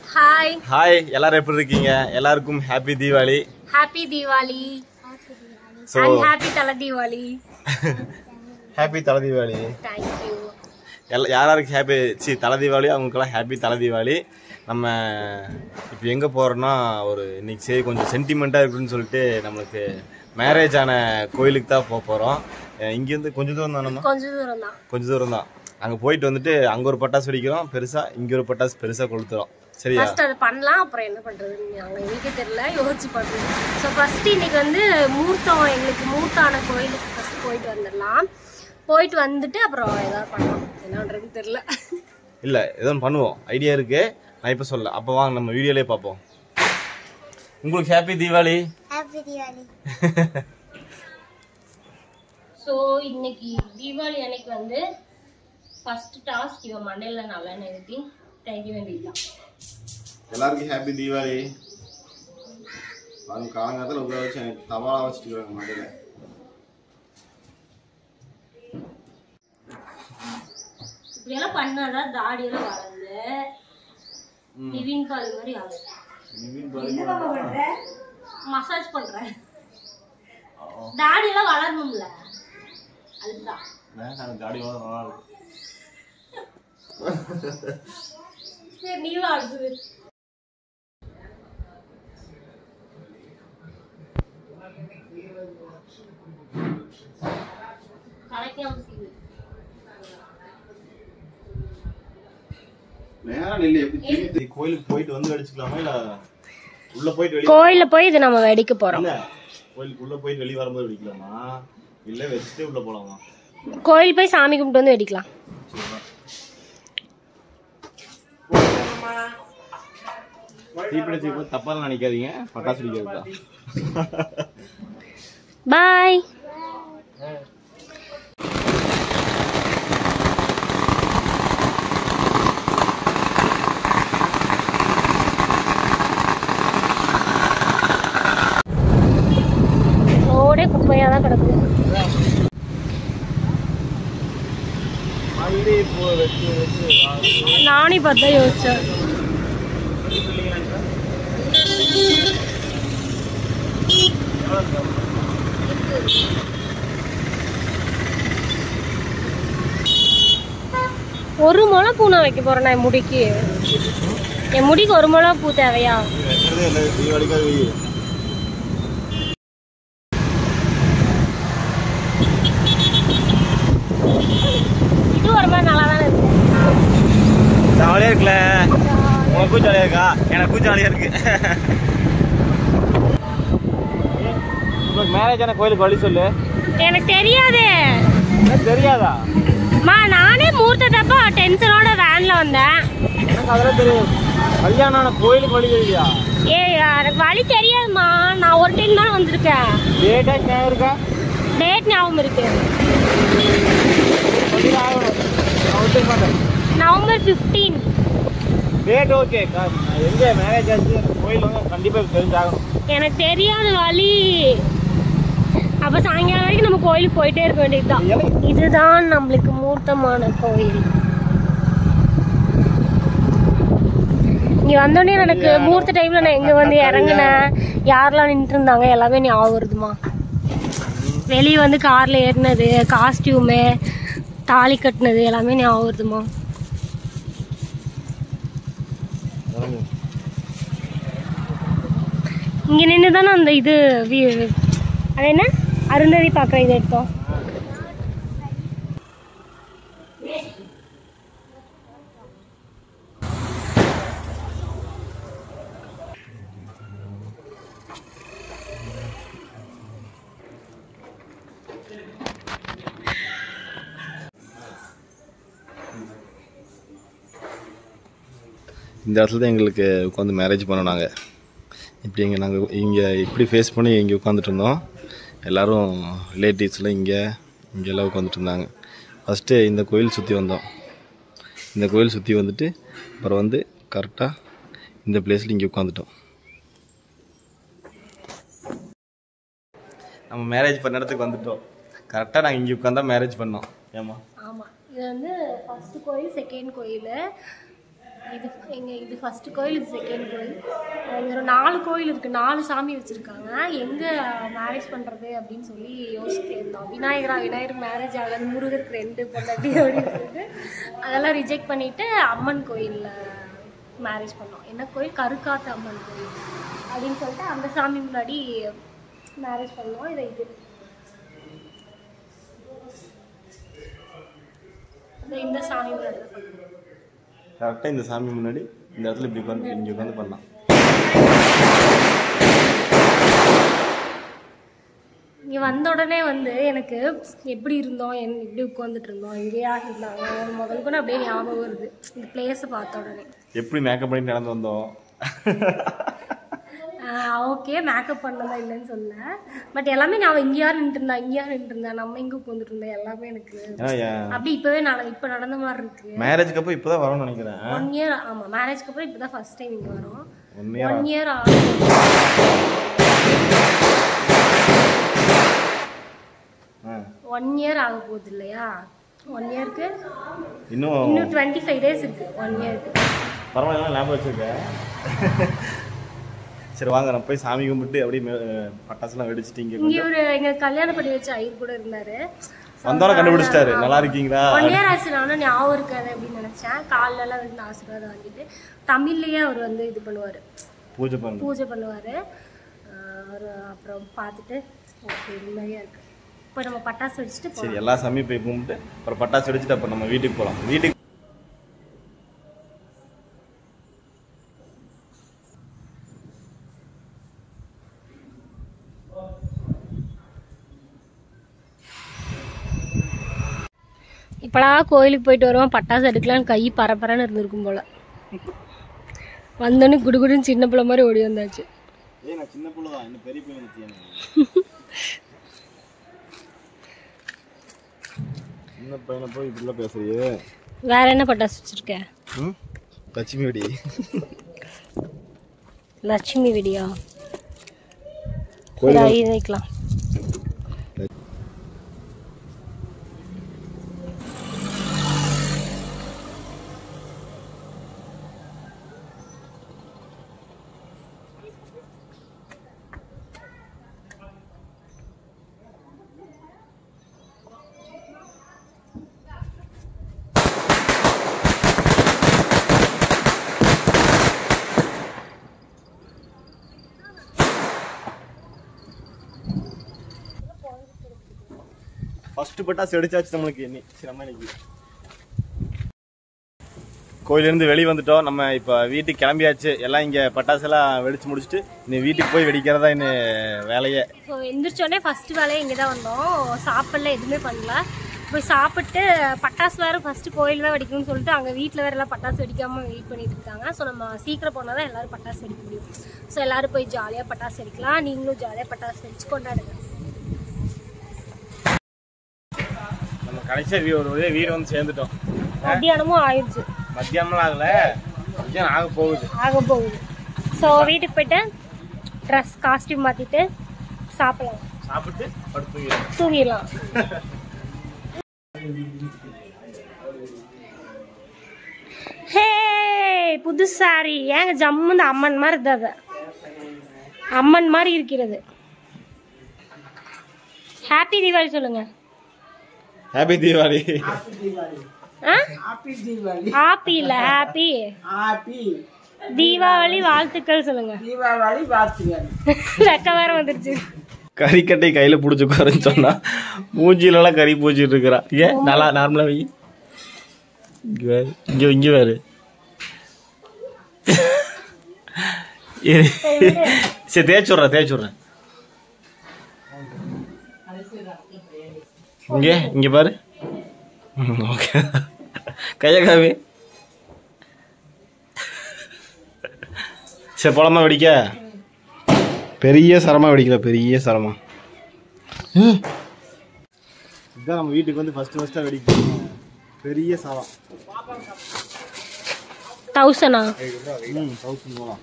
Hi hi எல்லாரும் எப்படி இருக்கீங்க எல்லாருக்கும் happy Deepavali happy Deepavali so and happy தலை தீபாவளி ஹாப்பி தலை தீபாவளி தேங்க்யூ எல்லா யார் யாருக்கு ஹாப்பி சி தலை தீபாவளி அவங்களுக்கெல்லாம் ஹாப்பி தலை தீபாவளி நம்ம இப்போ எங்கே போகிறோன்னா ஒரு இன்னைக்கு சரி கொஞ்சம் சென்டிமெண்ட்டாக இருக்குன்னு சொல்லிட்டு நம்மளுக்கு மேரேஜ் ஆன கோயிலுக்கு தான் போக போகிறோம் இங்கேருந்து கொஞ்சம் தூரம் தானம்மா கொஞ்சம் தூரம் தான் கொஞ்சம் தூரம் தான் அங்கே போயிட்டு வந்துட்டு அங்கே ஒரு பட்டாசு வெடிக்கிறோம் பெருசாக இங்கே ஒரு பட்டாசு பெருசாக கொளுத்துறோம் சரியா ஃபர்ஸ்ட் அது பண்ணலாம் அப்புறம் என்ன பண்றதுன்னு நாங்கள் எங்களுக்கே தெரியல யோசிச்சு பண்ணுறோம் ஸோ ஃபர்ஸ்ட் இன்னைக்கு வந்து மூர்த்தம் எங்களுக்கு மூர்த்தான கோயிலுக்கு ஃபர்ஸ்ட் போயிட்டு வந்துடலாம் போயிட்டு வந்துட்டு அப்புறம் ஏதாவது பண்ணலாம் என்ன பண்றதுன்னு தெரியல இல்லை ஏதோ ஒன்று பண்ணுவோம் ஐடியா இருக்கு நான் இப்போ சொல்ல அப்போ வாங்க நம்ம வீடியோலேயே பார்ப்போம் உங்களுக்கு ஹாப்பி தீபாவளி ஸோ இன்னைக்கு தீபாவளி அன்னைக்கு வந்து ஃபர்ஸ்ட் டாஸ்க் இவன் மண்டையில நல்லெண்ணெய் ஊற்றி தேய்க்க வேண்டியதுதான் எல்லாருக்கும் ஹாப்பி தீபாவளி அவங்க காலங்காலத்தில் உள்ள வச்சு தவாலா வச்சுட்டு இருக்காங்க மண்டையில இப்படியெல்லாம் பண்ணாதான் தாடியெல்லாம் வளர்ந்து நிவின் பால் மாதிரி ஆகும் மசாஜ் பண்றேன் தாடியெல்லாம் வளரணும்ல அதுதான் நாங்கள் தாடி வளர நல்லா இருக்கும் சரி நீ வாழ்த்து கலைக்காம செய்யுது நேரம் இல்லை எப்படி கோயிலுக்கு போயிட்டு வந்து அடிச்சுக்கலாமா இல்லை உள்ள போயிட்டு வெளியே கோயில்ல போய் இது நம்ம வெடிக்க போறோம் இல்ல கோயிலுக்கு உள்ள போயிட்டு வெளியே வரும்போது வெடிக்கலாமா இல்ல வச்சுட்டு உள்ள போலாமா கோயில் போய் சாமி கும்பிட்டு வந்து வெடிக்கலாம் தீப்பிடிச்சு போய் தப்பாலாம் நினைக்காதீங்க பட்டாசு வெடிக்கிறது தான் பாய் ரோடே குப்பையா தான் கிடக்குது இப்போ வச்சு வச்சு நானே பார்த்தா யோசிச்சேன் ஒரு முளை பூ நான் வைக்க போறேன் என் முடிக்கு என் முடிக்கு ஒரு முளை பூ தேவையா வைக்கிறதே இல்லை தீபாவளிக்காக வெயி இது ஒரு மாதிரி நல்லா தானே இருக்கு ஜாலியா இருக்குல்ல உனக்கும் ஜாலியா இருக்கா எனக்கும் ஜாலியா இருக்கு உங்களுக்கு மேரேஜ் ஆன கோயிலுக்கு வழி சொல்லு எனக்கு தெரியாதே எனக்கு தெரியாதா மா நானே மூர்த்தத்தப்ப டென்ஷனோட வேன்ல வந்தேன் எனக்கு அதெல்லாம் தெரியும் கல்யாணம் ஆன கோயிலுக்கு வழி தெரியலையா ஏய் எனக்கு வழி தெரியாதுமா நான் ஒரு டைம் தான் வந்திருக்கேன் டேட்டா ஞாபகம் இருக்கா டேட் ஞாபகம் இருக்கு சொல்லி ஆகணும் நான் ஒத்துக்க மாட்டேன் நவம்பர் ஃபிஃப்டீன் டேட் ஓகே எங்க மேரேஜ் ஆச்சு எனக்கு கோயில் வந்து கண்டிப்பா தெரிஞ்சாகணும் எனக்கு தெரியாத வழி அப்ப சாயங்காலம் வரைக்கும் நம்ம கோயிலுக்கு போயிட்டே இருக்க வேண்டியதுதான் இதுதான் நம்மளுக்கு மூர்த்தமான கோயில் இங்க வந்தோடனே எனக்கு மூர்த்த டைம்ல நான் எங்க வந்து இறங்குனேன் யாரெல்லாம் நின்றுட்டு இருந்தாங்க எல்லாமே ஞாபகம் வருதுமா வெளியே வந்து கார்ல ஏறினது காஸ்டியூமு தாலி கட்டினது எல்லாமே ஞாபகம் வருதுமா இங்க நின்று தானே அந்த இது வி- அது என்ன அருந்ததி பார்க்குற இது எடுத்தோம் இந்த இடத்துல தான் எங்களுக்கு உட்காந்து மேரேஜ் பண்ணோம் நாங்கள் இப்படி இங்கே நாங்கள் இங்கே இப்படி ஃபேஸ் பண்ணி இங்கே உட்காந்துட்டு இருந்தோம் எல்லோரும் ரிலேட்டிவ்ஸ்லாம் இங்கே இங்கே எல்லாம் உட்காந்துட்டு இருந்தாங்க ஃபஸ்ட்டு இந்த கோயில் சுற்றி வந்தோம் இந்த கோயில் சுற்றி வந்துட்டு அப்புறம் வந்து கரெக்டாக இந்த பிளேஸில் இங்கே உட்காந்துட்டோம் நம்ம மேரேஜ் பண்ண இடத்துக்கு வந்துட்டோம் கரெக்டாக நாங்கள் இங்கே உட்காந்தா மேரேஜ் பண்ணோம் ஏமா ஆமாம் இது வந்து ஃபர்ஸ்ட் கோயில் செகண்ட் கோயில் இது எங்க இது ஃபர்ஸ்ட் கோயில் இது செகண்ட் கோயில் இங்க ஒரு நாலு கோயில் இருக்கு நாலு சாமி வச்சிருக்காங்க எங்க மேரேஜ் பண்றது அப்படின்னு சொல்லி யோசிச்சுட்டே இருந்தோம் விநாயகரா விநாயகர் மேரேஜ் ஆகாது முருகருக்கு ரெண்டு பொண்டாட்டி அப்படின்னு சொல்லிட்டு அதெல்லாம் ரிஜெக்ட் பண்ணிட்டு அம்மன் கோயில்ல மேரேஜ் பண்ணோம் என்ன கோயில் கருக்காத்து அம்மன் கோயில் அப்படின்னு சொல்லிட்டு அந்த சாமி முன்னாடி மேரேஜ் பண்ணோம் இதை இது இந்த- இந்த சாமி முன்னாடி தான் பண்ணோம் கரெக்டாக இந்த சாமி முன்னாடி இந்த இடத்துல இப்படி உட்காந்து இங்கே உட்காந்து பண்ணலாம் இங்கே வந்த உடனே வந்து எனக்கு எப்படி இருந்தோம் என் இப்படி உட்காந்துட்டு இருந்தோம் இங்கேயா இருந்தாங்க முதல் கூட அப்படியே ஞாபகம் வருது இந்த பிளேஸை பார்த்த உடனே எப்படி மேக்கப் பண்ணி நடந்து வந்தோம் ஓகே மேக்கப் பண்ணதா இல்லைன்னு சொல்ல பட் எல்லாமே நான் இங்கேயா நின்று இருந்தேன் இங்கேயா நின்று இருந்தேன் நம்ம எங்கே உட்காந்துட்டு இருந்தேன் எல்லாமே எனக்கு ஏன்னா என் அப்படி இப்போவே நான் இப்போ நடந்த மாதிரி இருக்கு மேரேஜ்க்கு அப்போ இப்போ தான் வரணும்னு நினைக்கிறேன் ஒன் இயர் ஆமாம் மேரேஜ்க்கு அப்புறம் இப்போ தான் ஃபர்ஸ்ட் டைம் இங்கே வரோம் ஒன் இயர் ஒன் இயர் ஆகும் ஆ ஒன் இயர் ஆக போகுது இல்லையா ஒன் இயருக்கு இன்னும் இன்னும் டுவெண்ட்டி ஃபைவ் டேஸ் இருக்கு ஒன் இயருக்கு பரவாயில்ல ஞாபகம் வச்சிருக்கேன் சரி வாங்க நம்ம போய் சாமி கும்பிட்டு அப்படியே மே- பட்டாசுலாம் வெடிச்சிட்டு இங்கே இங்க ஒரு எங்க கல்யாணம் பண்ணி வச்ச ஐயர் கூட இருந்தாரு வந்தோட கண்டுபிடிச்சிட்டாரு நல்லா இருக்கீங்களா ஒன் இயர் ஆச்சு நானும் ஞாபகம் இருக்காது அப்படின்னு நினைச்சேன் கால்ல எல்லாம் விழுந்து ஆசீர்வாதம் வாங்கிட்டு தமிழ்லயே அவர் வந்து இது பண்ணுவாரு பூஜை பண்ணு பூஜை பண்ணுவாரு ஆஹ் அவர் அப்புறம் பார்த்துட்டு ஓகே நிம்மதியா இருக்கு இப்போ நம்ம பட்டாசு வெடிச்சிட்டு சரி போகலாம் எல்லா சாமியும் போய் கும்பிட்டு அப்புறம் பட்டாசு வெடிச்சிட்டு அப்புறம் நம்ம வீட்டுக்கு போகலாம் வீட்டுக்கு இப்படா கோயிலுக்கு போயிட்டு வருவோம் பட்டாசு எடுக்கலாம்னு கை பரபரன்னு இருந்திருக்கும் போல வந்தோடனே குடுகுடுன்னு சின்ன பிள்ளை மாதிரி ஓடி வந்தாச்சு ஏய் நான் சின்ன பிள்ளை தான் இன்னும் பெரிய பிள்ளை சின்ன பையனை போய் இப்படிலாம் பேசுறியே வேற என்ன பட்டாசு வச்சிருக்க ம் லட்சுமி வெடி லட்சுமி வெடியா கோயில் சரி, இது வைக்கலாம் ஃபர்ஸ்ட் பட்டாசு வெடிச்சாச்சு நம்மளுக்கு இன்னி சரி நம்ம இன்னைக்கு கோயிலேருந்து வெளியே வந்துட்டோம் நம்ம இப்போ வீட்டுக்கு கிளம்பியாச்சு எல்லாம் இங்கே பட்டாசெல்லாம் வெடிச்சு முடிச்சுட்டு இன்னும் வீட்டுக்கு போய் வெடிக்கிறதா இன்னும் வேலையே ஸோ எந்திரிச்சோடனே ஃபர்ஸ்ட் வேலையை இங்கே தான் வந்தோம் சாப்பிடல எதுவுமே பண்ணல போய் சாப்பிட்டு பட்டாசு வேறு ஃபர்ஸ்ட் கோயில் தான் வெடிக்கணும்னு சொல்லிட்டு அங்கே வீட்டில் வேற எல்லாம் பட்டாசு வெடிக்காம வெயிட் பண்ணிட்டு இருக்காங்க ஸோ நம்ம சீக்கிரம் போனால் தான் எல்லாரும் பட்டாசு வெடிக்க முடியும் ஸோ எல்லாரும் போய் ஜாலியாக பட்டாசு வெடிக்கலாம் நீங்களும் ஜாலியாக பட்டாசு வெடிச்சு கொண்டாடுங்க நம்ம கடைசியாக வீ ஒரு வழியா வீடு வந்து சேர்ந்துட்டோம் மத்தியானமும் ஆயிடுச்சு மத்தியானம்லாம் ஆகல மத்தியானம் ஆக போகுது ஆக போகுது ஸோ வீட்டுக்கு போயிட்டு ட்ரெஸ் காஸ்டியூம் மாற்றிட்டு சாப்பிடலாம் சாப்பிட்டு படுத்து தூங்கிடுவோம். தூங்கிடலாம் ஹே புது சாரி ஏங்க ஜம்முன்னு அம்மன் மாதிரி இருந்தது அம்மன் மாதிரி இருக்கிறது ஹாப்பி தீபாவளி சொல்லுங்க ஹாப்பி தீபாவளி ஆ ஹாப்பி தீபாவளி ஹாப்பி இல்ல ஹாப்பி ஹாப்பி தீபாவளி வாழ்த்துக்கள் சொல்லுங்க தீபாவளி வாழ்த்துக்கள் வெக்க வேற வந்துருச்சு கறிக்கட்டை கையில புடிச்சு உட்காருன்னு சொன்னா மூஞ்சிலலாம் கறி பூச்சிட்டு இருக்கிறா ஏன் நல்லா நார்மலா வை இங்க வேறு இங்க இங்க வேறு இரு. சரி தேய்ச்சி விட்றேன் தேய்ச்சி விட்றேன் இங்க இங்க பாரு ஓகே கைய காவி சரி போலாமா வெடிக்க பெரிய சரமா வெடிக்கல பெரிய சரமா இதுதான் நம்ம வீட்டுக்கு வந்து ஃபர்ஸ்ட் ஃபர்ஸ்ட்டாக வெடிக்கும் பெரிய சரம் தௌசண்டா ம் தௌசண்ட் போகலாம்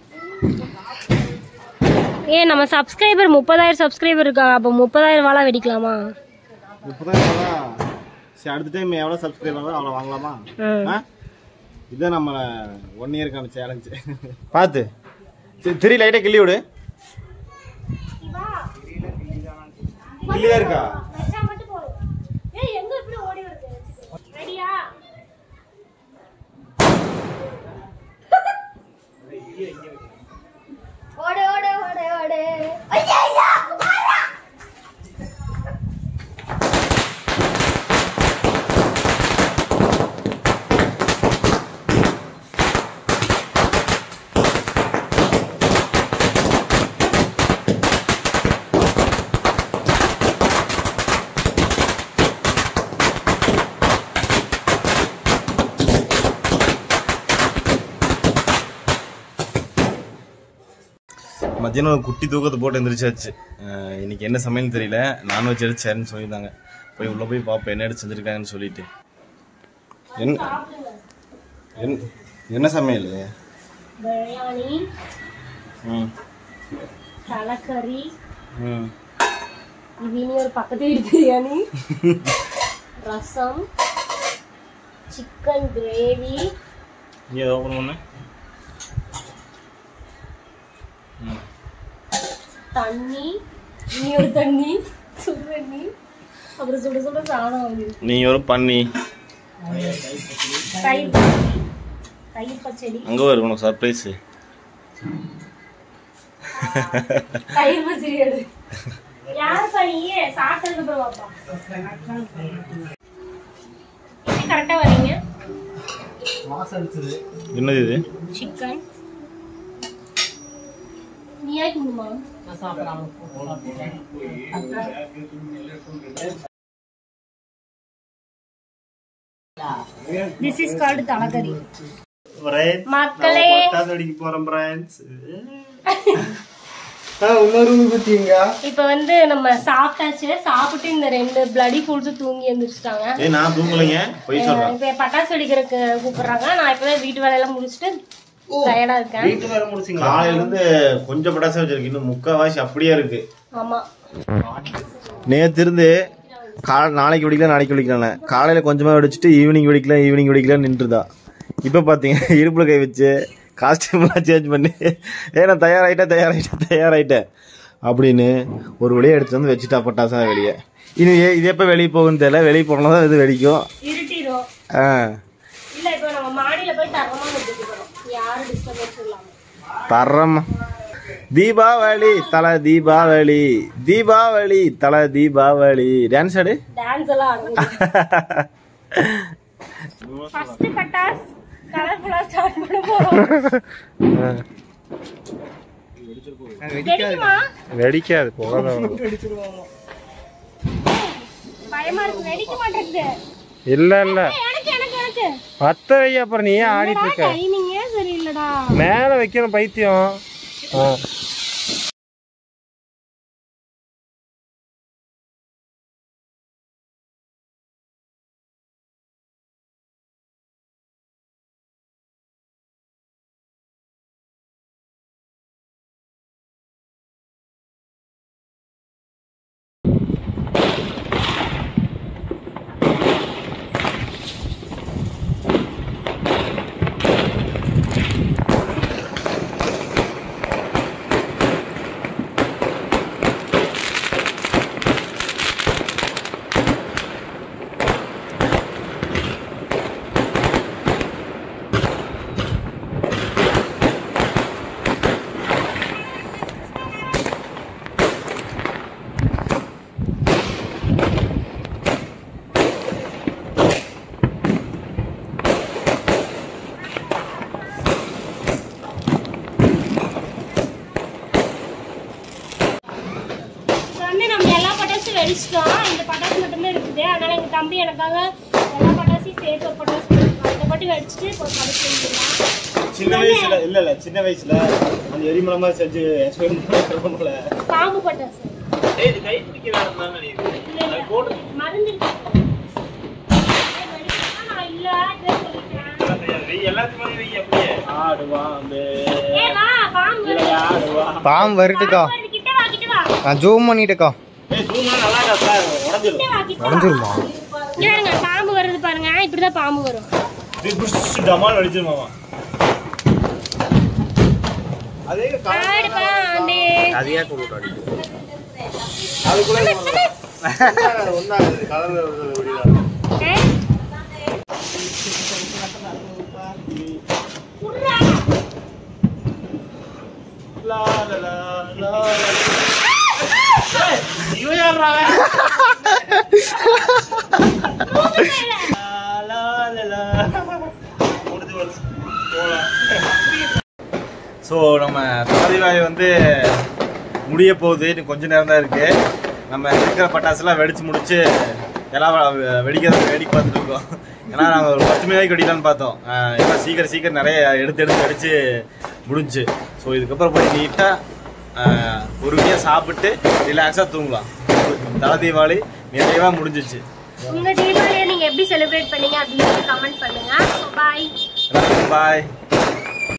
ஏ நம்ம சப்ஸ்கிரைபர் முப்பதாயிரம் சப்ஸ்கிரைபர் இருக்கா அப்போ முப்பதாயிரம் வாழா வெடிக்கலாமா முப்பதாயிரம் ரூபா சரி அடுத்த டைம் எவ்வளோ சப்ஸ்கிரைப் ஆகுதோ அவ்வளோ வாங்கலாமா ம். ஆ இதுதான் நம்ம ஒன் இயருக்கான சேலஞ்சு பார்த்து திரி லைட்டாக கிள்ளி விடு கிள்ளியா இருக்கா வச்சா மட்டும் போதும் ஏய் எங்க இப்படி ஓடி வருது ரெடியா ஓடு ஓடு ஓடு ஓடு மத்தியானம் ஒரு குட்டி தூக்கத்தை போட்டு எந்திரிச்சாச்சு அஹ் இன்னைக்கு என்ன சமையல் தெரியல நான்வெஜ் எடுத்து சொல்லியிருந்தாங்க போய் உள்ளே போய் பார்ப்போம் என்ன எடுத்து செஞ்சுருக்காங்கன்னு சொல்லிட்டு என் என்- என்ன சமையல் பிரியாணி ம் தலைக்கறி ம் இது இனி ஒரு பக்கத்து வீட்டு பிரியாணி ரசம் சிக்கன் கிரேவி நீ ஏதோ ஓப்பன் பண்ணு ம் தண்ணி இனி ஒரு தண்ணி சுடு தண்ணி அப்புறம் சுட சுட சாதம் வந்து நீ ஒரு பண்ணி தயிர் பச்சடி தயிர் பச்சடி அங்கே இருக்கணும் சர்ப்ரைஸு தயிர் பச்சடி எடு யார் பண்ணியே சாப்பிட்டதுக்கு அப்புறம் வாப்பா எப்படி கரெக்டா வரீங்க என்னது இது சிக்கன் நீ ஆக்கிடுமா திஸ் இஸ் கால்டு தலைக்கறி மக்களே போகிறோம் ஃப்ரெண்ட்ஸ் இப்ப வந்து நம்ம சாப்பிட்டாச்சு சாப்பிட்டு இந்த ரெண்டு பிளடி ஃபுல்ஸ் தூங்கி எந்திரிச்சிட்டாங்க ஏய் நான் தூங்கலைங்க பொய் சொல்கிறேன் இப்ப பட்டாசு வெடிக்கிறதுக்கு கூப்பிடுறாங்க நான் இப்பதான் வீட்டு வேலையெல்லாம் முடிச்சுட்டு டயர்டா இருக்கேன் காலையில இருந்து கொஞ்சம் பட்டாசு வச்சிருக்கு இன்னும் முக்கால்வாசி அப்படியே இருக்கு ஆமா நேத்து இருந்து காலை நாளைக்கு வெடிக்கலாம் நாளைக்கு வெடிக்கலாம் காலையில கொஞ்சமா வெடிச்சிட்டு ஈவினிங் வெடிக்கலாம் ஈவினிங் வெடிக்கலாம் நின்றுதா இப்ப பாத்தீங்க இடுப்புல கை வச்சு காஸ்டியூம்லாம் சேஞ்ச் பண்ணி ஏ நான் தயாராயிட்டேன் தயாராயிட்டேன் தயாராயிட்டேன் அப்படின்னு ஒரு வழியை எடுத்து வந்து வச்சுட்டா பட்டாசா வெளியே இனி ஏ- இது எப்போ வெளியே போகுன்னு தெரியல வெளியே போனால் தான் இது வெடிக்கும் இருட்டிரும் ஆ இல்ல இப்ப நம்ம மாடியில போய் தரமா வெட்டிட்டு போறோம் யாரும் டிஸ்டர்பன்ஸ் இல்லாம தரம் தீபாவளி தலை தீபாவளி தீபாவளி தலை தீபாவளி டான்ஸ் ஆடு டான்ஸ் எல்லாம் ஆடுவோம் ஃபர்ஸ்ட் பட்டாஸ் கலர்ஃபுல்லா ஸ்டார்ட் பண்ண போறோம் வெடிக்குமா வெடிக்காது போகாத பயமா இருக்கு வெடிக்க மாட்டேங்குது இல்ல இல்ல எனக்கு எனக்கு எனக்கு பத்த வை அப்புறம் நீ ஏன் ஆடிட்டு இருக்க டைமிங்கே சரியில்லடா மேல வைக்கணும் பைத்தியம் ஆ. இப்ப வந்து நம்ம எல்லா பட்டாசும் வெடிச்சிட்டோம் இந்த பட்டாசு மட்டுமே இருக்குது அதனால எங்க தம்பி எனக்காக எல்லா பட்டாசையும் சேர்த்து ஒரு பட்டாசு கொடுத்துருக்கான். இதை மட்டும் வெடிச்சிட்டு இப்போ பட்டாசு செஞ்சிடலாம் சின்ன வயசுல இல்ல இல்ல சின்ன வயசுல அந்த எரிமலை மாதிரி செஞ்சு எக்ஸ்பெரிமெண்ட் பாம்பு பட்டாசு மருந்து இருக்கு. ஏய், வெடிக்கணுமா? நான் இல்ல, இதே சொல்லிட்டேன். ஆடுவான் ஏய், வா, பாம்பு வருது. பாம்பு வருதுக்கா பாம்பு வருது, கிட்ட வா, கிட்ட வா. நான் ஜூம் பண்ணிட்டுக்கா கிட்ட வா, கிட்ட வா. உடஞ்சிருமா இங்க பாருங்க, பாம்பு வருது பாருங்க இப்படிதான் பாம்பு வரும் அப்படியே புஷ் டமால் அடிச்சிருமாமா ஆடு பாண்டி அதையே கொண்டு அடிக்கும் ஏய், ஸோ நம்ம தலதிவாய் வந்து முடிய போகுது இன்னும் கொஞ்ச நேரம் தான் இருக்கு நம்ம இருக்கிற பட்டாசுலாம் வெடிச்சு முடிச்சு எல்லாம் வெ- வெடிக்கிறத வேடிக்கை பார்த்துட்டு இருக்கோம் ஏன்னா நாங்கள் ஒரு பத்து மணி வரைக்கும் வெடிக்கலாம்னு பார்த்தோம் ஆஹ் எல்லாம் சீக்கிரம் சீக்கிரம் நிறைய எடுத்து எடுத்து வெடிச்சு முடிஞ்சு ஸோ இதுக்கப்புறம் போய் நீட்டாக பொறுமையாக சாப்பிட்டு ரிலாக்ஸாக தூங்கலாம் தலை தீபாவளி நிறைவாக முடிஞ்சிச்சு உங்க தீபாவளியை நீங்க எப்படி செலிப்ரேட் பண்ணீங்க அப்படின்னு கமெண்ட் பண்ணுங்க பாய் எல்லாருக்கும் பாய்